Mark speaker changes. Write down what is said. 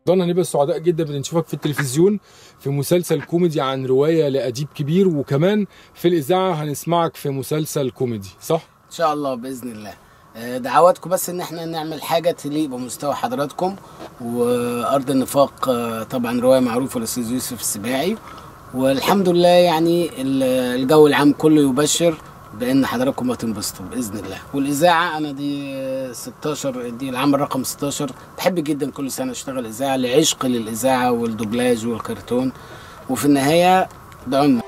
Speaker 1: ظن هنبقى سعداء جدا بنشوفك في التلفزيون في مسلسل كوميدي عن روايه لاديب كبير وكمان في الاذاعه هنسمعك في مسلسل كوميدي صح
Speaker 2: ان شاء الله باذن الله آه، دعواتكم بس ان احنا نعمل حاجه تليق بمستوى حضراتكم وارض النفاق آه، طبعا روايه معروفه للاستاذ يوسف السباعي والحمد لله يعني ال- الجو العام كله يبشر بان حضراتكم هتنبسطوا باذن الله والاذاعه انا دي آه، 16 دي العام رقم 16 بحب جدا كل سنه اشتغل اذاعه لعشق للاذاعه والدوبلاج والكرتون وفي النهايه دعونا